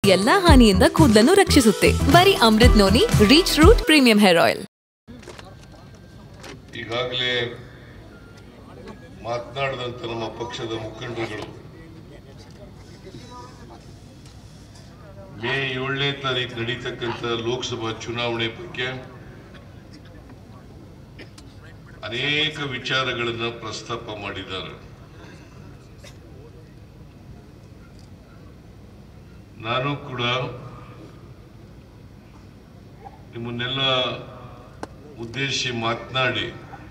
ಎಲ್ಲಾ ಹಾನಿಯಿಂದ ಕೂದಲನ್ನು ರಕ್ಷಿಸುತ್ತೆ ಬರೀ Amrit noni reach root premium hair oil ಈಗಾಗಲೇ ಮಾತನಾಡಿದಂಥ ನಮ್ಮ ಪಕ್ಷದ ಮುಖಂಡರುಗಳು ಮೇ ಏಳನೇ ತಾರೀಕು ನಡೀತಕ್ಕಂಥ ಲೋಕಸಭಾ ಚುನಾವಣೆ ಬಗ್ಗೆ ಅನೇಕ ವಿಚಾರಗಳನ್ನ ಪ್ರಸ್ತಾಪ ಮಾಡಿದ್ದಾರೆ ನಾನು ಕೂಡ ನಿಮ್ಮನ್ನೆಲ್ಲ ಉದ್ದೇಶಿಸಿ ಮಾತನಾಡಿ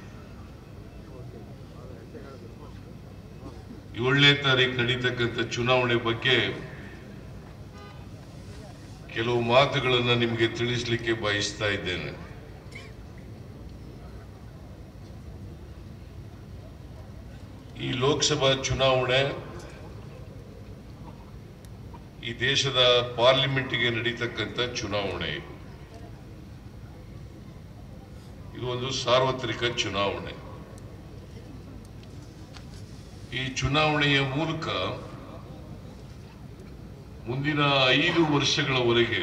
ಏಳನೇ ತಾರೀಕು ನಡೀತಕ್ಕಂಥ ಚುನಾವಣೆ ಬಗ್ಗೆ ಕೆಲವು ಮಾತುಗಳನ್ನು ನಿಮಗೆ ತಿಳಿಸಲಿಕ್ಕೆ ಬಯಸ್ತಾ ಇದ್ದೇನೆ ಈ ಲೋಕಸಭಾ ಚುನಾವಣೆ ಈ ದೇಶದ ಪಾರ್ಲಿಮೆಂಟ್ಗೆ ನಡೀತಕ್ಕಂಥ ಚುನಾವಣೆ ಇದು. ಇದು ಒಂದು ಸಾರ್ವತ್ರಿಕ ಚುನಾವಣೆ ಈ ಚುನಾವಣೆಯ ಮೂಲಕ ಮುಂದಿನ ಐದು ವರ್ಷಗಳವರೆಗೆ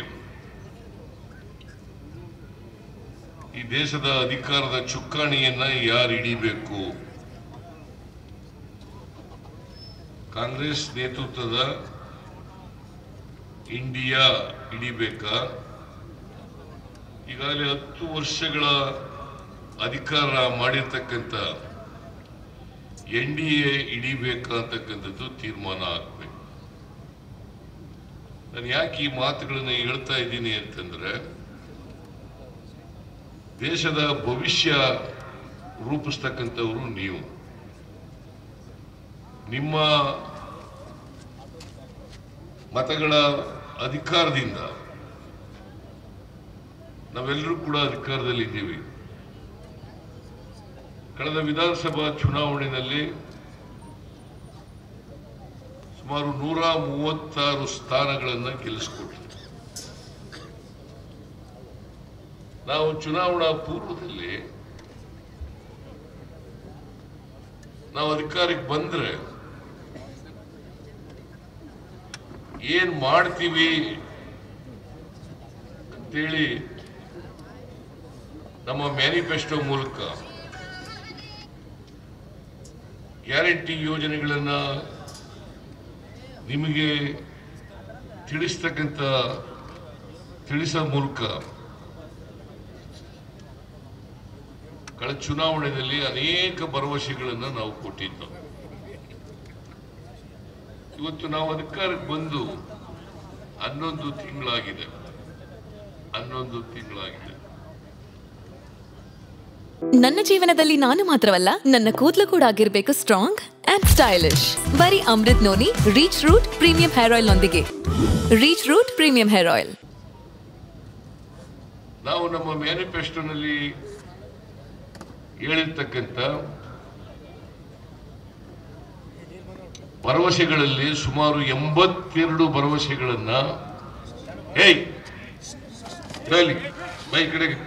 ಈ ದೇಶದ ಅಧಿಕಾರದ ಚುಕ್ಕಾಣಿಯನ್ನ ಯಾರು ಹಿಡಿಬೇಕು ಕಾಂಗ್ರೆಸ್ ನೇತೃತ್ವದ ಇಂಡಿಯಾ ಹಿಡಿಬೇಕಾ ಈಗಾಗಲೇ ಹತ್ತು ವರ್ಷಗಳ ಅಧಿಕಾರ ಮಾಡಿರ್ತಕ್ಕಂಥ ಎನ್ ಡಿ ಎ ಹಿಡಿಬೇಕಾ ಅಂತಕ್ಕಂಥದ್ದು ತೀರ್ಮಾನ ಆಗ್ಬೇಕು ನಾನು ಯಾಕೆ ಈ ಮಾತುಗಳನ್ನ ಹೇಳ್ತಾ ಇದ್ದೀನಿ ಅಂತಂದ್ರೆ ದೇಶದ ಭವಿಷ್ಯ ರೂಪಿಸ್ತಕ್ಕಂಥವ್ರು ನೀವು ನಿಮ್ಮ ಮತಗಳ ಅಧಿಕಾರದಿಂದ ನಾವೆಲ್ಲರೂ ಕೂಡ ಅಧಿಕಾರದಲ್ಲಿದ್ದೀವಿ ಕಳೆದ ವಿಧಾನಸಭಾ ಚುನಾವಣೆಯಲ್ಲಿ ಸುಮಾರು ನೂರ ಮೂವತ್ತಾರು ಸ್ಥಾನಗಳನ್ನು ಗೆಲ್ಲಿಸಿಕೊಟ್ರು ನಾವು ಚುನಾವಣಾ ಪೂರ್ವದಲ್ಲಿ ನಾವು ಅಧಿಕಾರಕ್ಕೆ ಬಂದ್ರೆ ಏನ್ ಮಾಡ್ತೀವಿ ಅಂತೇಳಿ ನಮ್ಮ ಮ್ಯಾನಿಫೆಸ್ಟೋ ಮೂಲಕ ಗ್ಯಾರಂಟಿ ಯೋಜನೆಗಳನ್ನ ನಿಮಗೆ ತಿಳಿಸ್ತಕ್ಕಂಥ ತಿಳಿಸೋ ಮೂಲಕ ಕಳೆದ ಚುನಾವಣೆಯಲ್ಲಿ ಅನೇಕ ಭರವಸೆಗಳನ್ನು ನಾವು ಕೊಟ್ಟಿದ್ದು ಇವತ್ತು ನಾವು ಅಧಿಕಾರಕ್ಕೆ ಬಂದು ಹನ್ನೊಂದು ತಿಂಗಳಾಗಿದೆ ಹನ್ನೊಂದು ತಿಂಗಳಾಗಿದೆ ನನ್ನ ಜೀವನದಲ್ಲಿ ನಾನು ಮಾತ್ರವಲ್ಲ ನನ್ನ ಕೂದಲು ಕೂಡ ಆಗಿರ್ಬೇಕು ಸ್ಟ್ರಾಂಗ್ ಅಂಡ್ ಸ್ಟೈಲಿಶ್ ಬರೀ Amrit noni reach root premium hair oil ನೊಂದಿಗೆ reach root premium hair oil ನಾವು ನಮ್ಮ ಮ್ಯಾನಿಫೆಸ್ಟೋನಲ್ಲಿ ಹೇಳಿರ್ತಕ್ಕಂಥ ಭರವಸೆಗಳಲ್ಲಿ ಸುಮಾರು ಎಂಬತ್ತೆರಡು ಭರವಸೆಗಳನ್ನ ಹೇಯ್ ಹೇಳಿ ಬೈ ಈ ಕಡೆಗೆ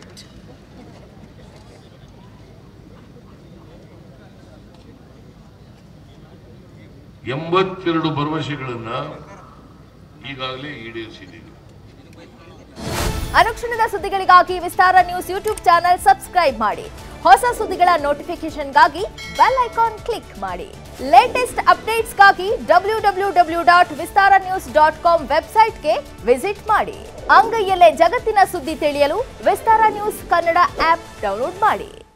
ಎಂಬತ್ತೆರಡು ಭರವಸೆಗಳನ್ನ ಈಗಾಗಲೇ ಈಡೇರಿಸಿದ್ದೀವಿ ಅನುಕ್ಷಣದ ಸುದ್ದಿಗಳಿಗಾಗಿ Vistara news YouTube channel subscribe ಮಾಡಿ ಹೊಸ ಸುದ್ದಿಗಳ ನೋಟಿಫಿಕೇಶನ್ಗಾಗಿ ಬೆಲ್ ಐಕಾನ್ ಕ್ಲಿಕ್ ಮಾಡಿ ಲೇಟೆಸ್ಟ್ ಅಪ್ಡೇಟ್ಸ್ಗಾಗಿ W W W dot Vistara news dot com ವೆಬ್ಸೈಟ್ಗೆ ವಿಸಿಟ್ ಮಾಡಿ ಅಂಗೈಯಲ್ಲೇ ಜಗತ್ತಿನ ಸುದ್ದಿ ತಿಳಿಯಲು Vistara news Kannada app download ಮಾಡಿ